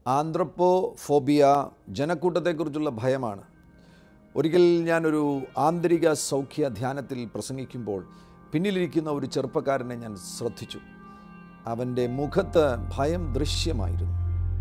ആന്ത്രപ്പോഫോബിയ ജനക്കൂട്ടത്തെക്കുറിച്ചുള്ള ഭയമാണ് ഒരിക്കൽ ഞാനൊരു ആന്തരിക സൗഖ്യ ധ്യാനത്തിൽ പ്രസംഗിക്കുമ്പോൾ പിന്നിലിരിക്കുന്ന ഒരു ചെറുപ്പക്കാരനെ ഞാൻ ശ്രദ്ധിച്ചു അവൻ്റെ മുഖത്ത് ഭയം ദൃശ്യമായിരുന്നു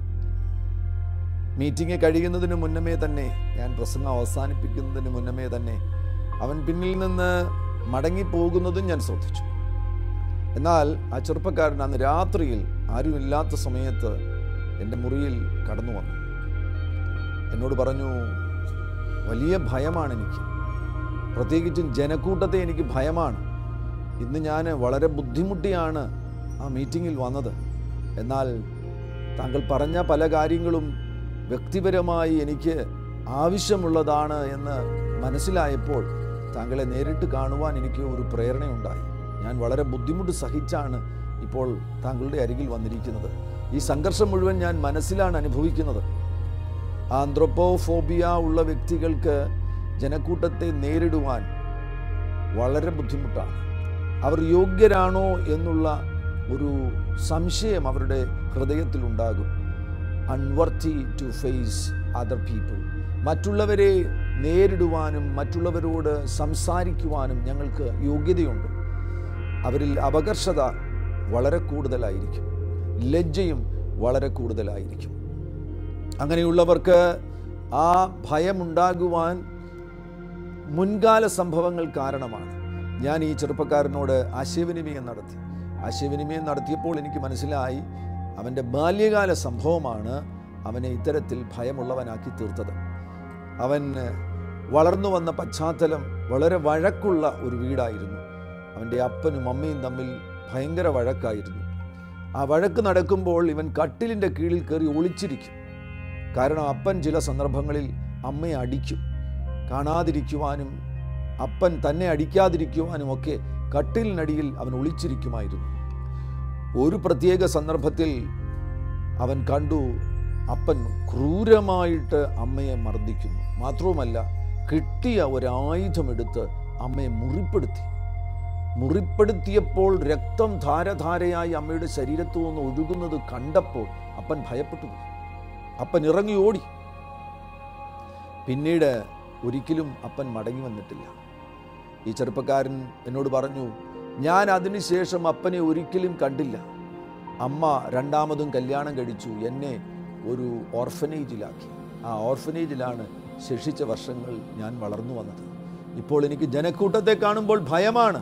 മീറ്റിംഗ് കഴിയുന്നതിന് മുന്നമേ തന്നെ ഞാൻ പ്രസംഗം അവസാനിപ്പിക്കുന്നതിന് മുന്നമേ തന്നെ അവൻ പിന്നിൽ നിന്ന് മടങ്ങിപ്പോകുന്നതും ഞാൻ ശ്രദ്ധിച്ചു എന്നാൽ ആ ചെറുപ്പക്കാരൻ അന്ന് രാത്രിയിൽ ആരുമില്ലാത്ത സമയത്ത് എൻ്റെ മുറിയിൽ കടന്നു വന്നു എന്നോട് പറഞ്ഞു വലിയ ഭയമാണ് എനിക്ക് പ്രത്യേകിച്ചും ജനക്കൂട്ടത്തെ എനിക്ക് ഭയമാണ് ഇന്ന് ഞാൻ വളരെ ബുദ്ധിമുട്ടിയാണ് ആ മീറ്റിങ്ങിൽ വന്നത് എന്നാൽ താങ്കൾ പറഞ്ഞ പല കാര്യങ്ങളും വ്യക്തിപരമായി എനിക്ക് ആവശ്യമുള്ളതാണ് എന്ന് മനസ്സിലായപ്പോൾ താങ്കളെ നേരിട്ട് കാണുവാൻ എനിക്ക് ഒരു പ്രേരണയുണ്ടായി ഞാൻ വളരെ ബുദ്ധിമുട്ട് സഹിച്ചാണ് ഇപ്പോൾ താങ്കളുടെ അരികിൽ വന്നിരിക്കുന്നത് ഈ സംഘർഷം മുഴുവൻ ഞാൻ മനസ്സിലാണ് അനുഭവിക്കുന്നത് ആന്ത്രോപ്പോഫോബിയ ഉള്ള വ്യക്തികൾക്ക് ജനക്കൂട്ടത്തെ നേരിടുവാൻ വളരെ ബുദ്ധിമുട്ടാണ് അവർ യോഗ്യരാണോ എന്നുള്ള ഒരു സംശയം അവരുടെ ഹൃദയത്തിലുണ്ടാകും unworthy to face other people മറ്റുള്ളവരെ നേരിടുവാനും മറ്റുള്ളവരോട് സംസാരിക്കുവാനും ഞങ്ങൾക്ക് യോഗ്യതയുണ്ട് അവരിൽ അപകർഷത വളരെ കൂടുതലായിരിക്കും ലജ്ജയും വളരെ കൂടുതലായിരിക്കും അങ്ങനെയുള്ളവർക്ക് ആ ഭയമുണ്ടാകുവാൻ മുൻകാല സംഭവങ്ങൾ കാരണമാണ് ഞാൻ ഈ ചെറുപ്പക്കാരനോട് ആശയവിനിമയം നടത്തി ആശയവിനിമയം നടത്തിയപ്പോൾ എനിക്ക് മനസ്സിലായി അവൻ്റെ ബാല്യകാല സംഭവമാണ് അവനെ ഇത്തരത്തിൽ ഭയമുള്ളവനാക്കി തീർത്തത് അവൻ വളർന്നു വന്ന പശ്ചാത്തലം വളരെ വഴക്കുള്ള ഒരു വീടായിരുന്നു അവൻ്റെ അപ്പനും അമ്മയും തമ്മിൽ ഭയങ്കര വഴക്കായിരുന്നു ആ വഴക്ക് നടക്കുമ്പോൾ ഇവൻ കട്ടിലിൻ്റെ കീഴിൽ കയറി ഒളിച്ചിരിക്കും കാരണം അപ്പൻ ചില സന്ദർഭങ്ങളിൽ അമ്മയെ അടിക്കും കാണാതിരിക്കുവാനും അപ്പൻ തന്നെ അടിക്കാതിരിക്കുവാനും ഒക്കെ കട്ടിലിനടിയിൽ അവൻ ഒളിച്ചിരിക്കുമായിരുന്നു ഒരു പ്രത്യേക സന്ദർഭത്തിൽ അവൻ കണ്ടു അപ്പൻ ക്രൂരമായിട്ട് അമ്മയെ മർദ്ദിക്കുന്നു മാത്രവുമല്ല കിട്ടിയ ഒരായുധമെടുത്ത് അമ്മയെ മുറിപ്പെടുത്തി മുറിപ്പെടുത്തിയപ്പോൾ രക്തം ധാരധാരയായി അമ്മയുടെ ശരീരത്തു നിന്ന് ഒഴുകുന്നത് കണ്ടപ്പോൾ അപ്പൻ ഭയപ്പെട്ടു പോയി അപ്പൻ ഇറങ്ങി ഓടി പിന്നീട് ഒരിക്കലും അപ്പൻ മടങ്ങി വന്നിട്ടില്ല ഈ ചെറുപ്പക്കാരൻ എന്നോട് പറഞ്ഞു ഞാൻ അതിനുശേഷം അപ്പനെ ഒരിക്കലും കണ്ടില്ല അമ്മ രണ്ടാമതും കല്യാണം കഴിച്ചു എന്നെ ഒരു ഓർഫനേജിലാക്കി ആ ഓർഫനേജിലാണ് ശേഷിച്ച വർഷങ്ങൾ ഞാൻ വളർന്നു വന്നത് ഇപ്പോൾ എനിക്ക് ജനക്കൂട്ടത്തെ കാണുമ്പോൾ ഭയമാണ്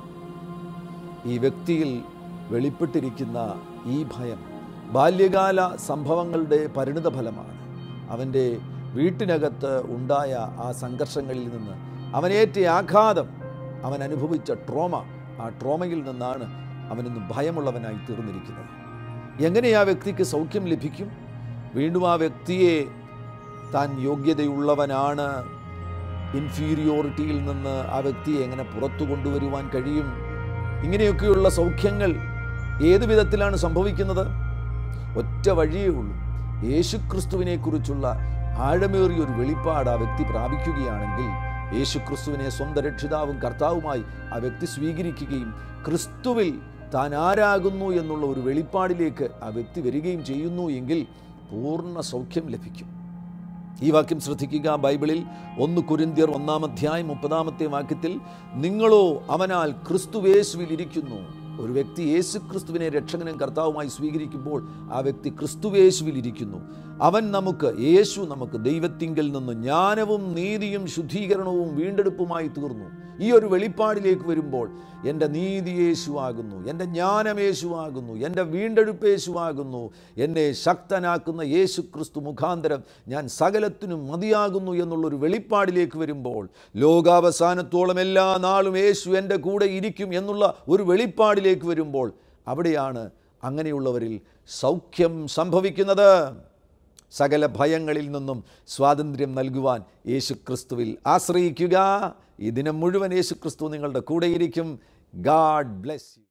ഈ വ്യക്തിയിൽ വെളിപ്പെട്ടിരിക്കുന്ന ഈ ഭയം ബാല്യകാല സംഭവങ്ങളുടെ പരിണിത ഫലമാണ് അവൻ്റെ വീട്ടിനകത്ത് ഉണ്ടായ ആ സംഘർഷങ്ങളിൽ നിന്ന് അവനേറ്റ ആഘാതം അവൻ അനുഭവിച്ച ട്രോമ ആ ട്രോമയിൽ നിന്നാണ് അവനിന്ന് ഭയമുള്ളവനായി തീർന്നിരിക്കുന്നത് എങ്ങനെ ആ വ്യക്തിക്ക് സൗഖ്യം ലഭിക്കും വീണ്ടും ആ വ്യക്തിയെ താൻ യോഗ്യതയുള്ളവനാണ് ഇൻഫീരിയോറിറ്റിയിൽ നിന്ന് ആ വ്യക്തിയെ എങ്ങനെ പുറത്തു കൊണ്ടുവരുവാൻ കഴിയും ഇങ്ങനെയൊക്കെയുള്ള സൗഖ്യങ്ങൾ ഏത് വിധത്തിലാണ് സംഭവിക്കുന്നത് ഒറ്റ വഴിയേ ഉള്ളൂ യേശുക്രിസ്തുവിനെ കുറിച്ചുള്ള ആഴമേറിയ ഒരു വെളിപ്പാട് ആ വ്യക്തി പ്രാപിക്കുകയാണെങ്കിൽ യേശുക്രിസ്തുവിനെ സ്വന്തം രക്ഷിതാവും കർത്താവുമായി ആ വ്യക്തി സ്വീകരിക്കുകയും ക്രിസ്തുവിൽ താൻ ആരാകുന്നു എന്നുള്ള ഒരു വെളിപ്പാടിലേക്ക് ആ വ്യക്തി വരികയും ചെയ്യുന്നു എങ്കിൽ പൂർണ്ണ സൗഖ്യം ലഭിക്കും ഈ വാക്യം ശ്രദ്ധിക്കുക ബൈബിളിൽ ഒന്ന് കുരിന്തിയർ ഒന്നാം അധ്യായം മുപ്പതാമത്തെ വാക്യത്തിൽ നിങ്ങളോ അവനാൽ ക്രിസ്തുവേശുവിൽ ഇരിക്കുന്നു ഒരു വ്യക്തി യേശു ക്രിസ്തുവിനെ രക്ഷകനും കർത്താവുമായി സ്വീകരിക്കുമ്പോൾ ആ വ്യക്തി ക്രിസ്തുവേശുവിൽ ഇരിക്കുന്നു അവൻ നമുക്ക് യേശു നമുക്ക് ദൈവത്തിങ്കൽ നിന്ന് ജ്ഞാനവും നീതിയും ശുദ്ധീകരണവും വീണ്ടെടുപ്പുമായി തീർന്നു ഈ ഒരു വെളിപ്പാടിലേക്ക് വരുമ്പോൾ എൻ്റെ നീതി യേശുവാകുന്നു എൻ്റെ ജ്ഞാനം യേശുവാകുന്നു എൻ്റെ വീണ്ടെടുപ്പ് യേശുവാകുന്നു എന്നെ ശക്തനാക്കുന്ന യേശു ക്രിസ്തു മുഖാന്തരം ഞാൻ സകലത്തിനും മതിയാകുന്നു എന്നുള്ളൊരു വെളിപ്പാടിലേക്ക് വരുമ്പോൾ ലോകാവസാനത്തോളം എല്ലാ നാളും യേശു എൻ്റെ കൂടെ ഇരിക്കും എന്നുള്ള ഒരു വെളിപ്പാടിലേക്ക് വരുമ്പോൾ അവിടെയാണ് അങ്ങനെയുള്ളവരിൽ സൗഖ്യം സംഭവിക്കുന്നത് സകല ഭയങ്ങളിൽ നിന്നും സ്വാതന്ത്ര്യം നൽകുവാൻ യേശു ക്രിസ്തുവിൽ ആശ്രയിക്കുക ഈ ദിനം മുഴുവൻ യേശു ക്രിസ്തു നിങ്ങളുടെ കൂടെയിരിക്കും ഗാഡ് ബ്ലെസ് യു